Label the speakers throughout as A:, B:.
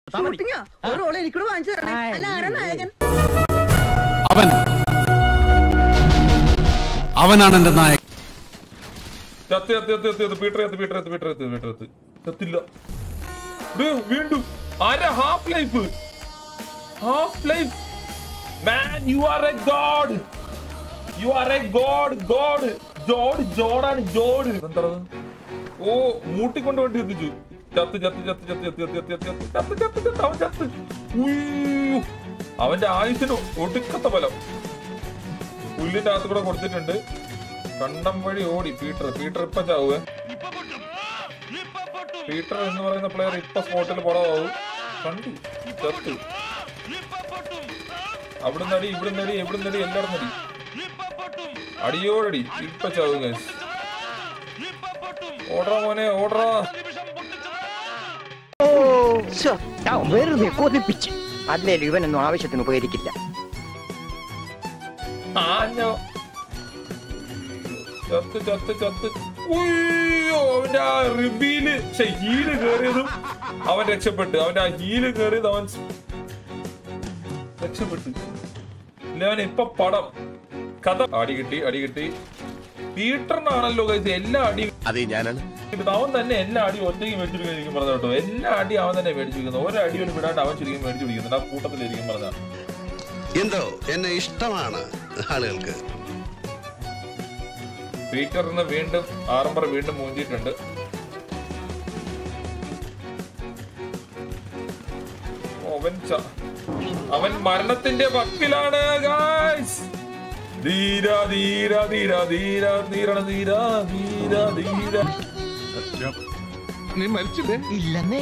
A: ഷൂട്ടിങ്ങോ ഒരു റോൾ എനിക്കൂടെ വാങ്ങിച്ചു തരണേ അല്ല ആരാ നായകൻ
B: അവൻ അവനാണ് എന്റെ നായകൻ
C: ചത്ത് ചത്ത് ചത്ത് ചത്ത് ചത്ത് പീറ്റർ ചത്ത് പീറ്റർ ചത്ത് പീറ്റർ ചത്ത് പീറ്റർ ചത്ത് ചത്തില്ല ഡേ, വീണ്ടും ആരാ half life half life man you are a god you are a god god ജോഡ് ജോഡാണ് ജോഡ് എന്താണ് ഓ മൂട്ടിക്കൊണ്ട് വേണ്ടി എത്തിച്ചു ചത്ത് ചത്ത് ചത്ത് ചത്ത് ചത്ത് ചത്ത് ചത്ത് ചത്ത് ചത്ത് ചത്ത് ചത്ത് അവൻ ചത്ത് ഉയ്യോ. അവന്റെ ആയുസിന് ഒടുക്കത്തെ ബലം പുല്ലിന്റെ അകത്ത് കൂടെ കൊടുത്തിട്ടുണ്ട് കണ്ടം വഴി ഓടി പീറ്റർ പീറ്റർ ഇപ്പൊ ചാവുക പീറ്റർ എന്ന് പറയുന്ന പ്ലെയർ ഇപ്പൊ സ്പോട്ടിൽ പുറമാവും കണ്ടു ചത്ത് അവിടുന്ന് അടി ഇവിടുന്ന് അടി എവിടുന്ന് അടി എല്ലായിടും അടി അടിയോടടി ഇപ്പൊ ചാവും guys. ഓടറാ മോനെ ഓടറാ
D: വെറുതെ കൊതിപ്പിച്ച് അല്ലേലും ഇവനൊന്നും ആവശ്യത്തിന് ഉപകരിക്കില്ല
C: ആഞ്ഞോ ചത്ത് ചത്ത് ചത്ത് ഉയ്യോ അവന്റെ ആ റിബീല് പക്ഷെ ഹീല് കേറിയതും അവൻ രക്ഷപ്പെട്ടു അവന്റെ ആ ഹീല് കേറിയത് അവൻ സ് രക്ഷപ്പെട്ടു ഇല്ല അവൻ ഇപ്പൊ പടം കഥ അടി കിട്ടി അടി കിട്ടി പീറ്ററിനാണല്ലോ കഴിച്ച് എല്ലാ അടിയും
E: അതെ ഞാനാണ്
C: കിട്ടുന്നത്. അവൻ തന്നെ എല്ലാ അടിയും ഒറ്റയ്ക്ക് മേടിച്ചിരിക്കും ശരിക്കും പറഞ്ഞ കേട്ടോ എല്ലാ അടിയും അവൻ തന്നെ മേടിച്ചിരിക്കുന്നത് ഒരു അടിയോലും വിടാണ്ട് അവൻ ശരിക്കും മേടിച്ചു പിടിക്കുന്നുണ്ട് ആ കൂട്ടത്തിലിരിക്കും പറഞ്ഞ
E: എന്തോ എന്നെ ഇഷ്ടമാണ് ആളുകൾക്ക്
C: പീറ്ററിന് വീണ്ടും ആറമ്പർ വീണ്ടും മൂഞ്ചിയിട്ടുണ്ട് അവൻ ച- അവൻ മരണത്തിന്റെ വക്കിലാണ് ഗായ്സ് ധീര ധീര ധീര ധീര ധീര ധീര ധീര ധീര
F: നീ മരിച്ചില്ലേ
D: ഇല്ലെന്നേ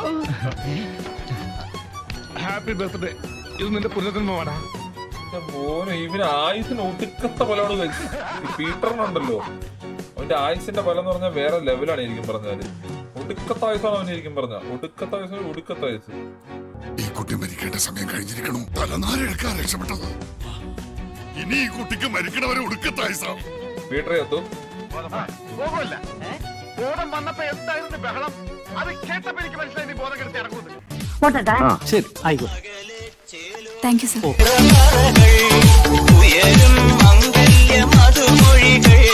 F: ഹാപ്പി ബർത്ത്ഡേ ഇത് നിന്റെ പുനർജന്മമാടാ
C: എന്റെ മോനെ ഇവന് ആയുസിന് ഒടുക്കത്തെ ബലമാണ് കഴിച്ചു ഈ പീറ്ററിനുണ്ടല്ലോ അവന്റെ ആയുസിന്റെ ബലം എന്ന് പറഞ്ഞാൽ വേറെ ലെവലാണ് എനിക്കും പറഞ്ഞാല് ഒടുക്കത്തെ ആയുസാണ് അവൻ എനിക്കും പറഞ്ഞ ഒടുക്കത്തെ ആയുസ് ഒടുക്കത്തെ ആയുസ്
G: ഈ കുട്ടി മരിക്കേണ്ട സമയം കഴിഞ്ഞിരിക്കണം തലനാരെടുക്കാൻ രക്ഷപ്പെട്ടത് ഇനി ഈ കുട്ടിക്ക് മരിക്കണവരെ ഒടുക്കത്തായിസാവും
C: പീറ്റർ എത്തും
F: ബോധമല്ല ബോധം വന്നപ്പോ എന്തായിരുന്നു ബഹളം അത് കേട്ടപ്പോ എനിക്ക് മനസ്സിലായി നീ ബോധം കെടുത്ത് ഇറങ്ങുന്നു
B: ശരി ആയിക്കോട്ടെ
H: താങ്ക് യു സർ
I: ഉയരും മംഗല്യ മധുമൊഴികൾ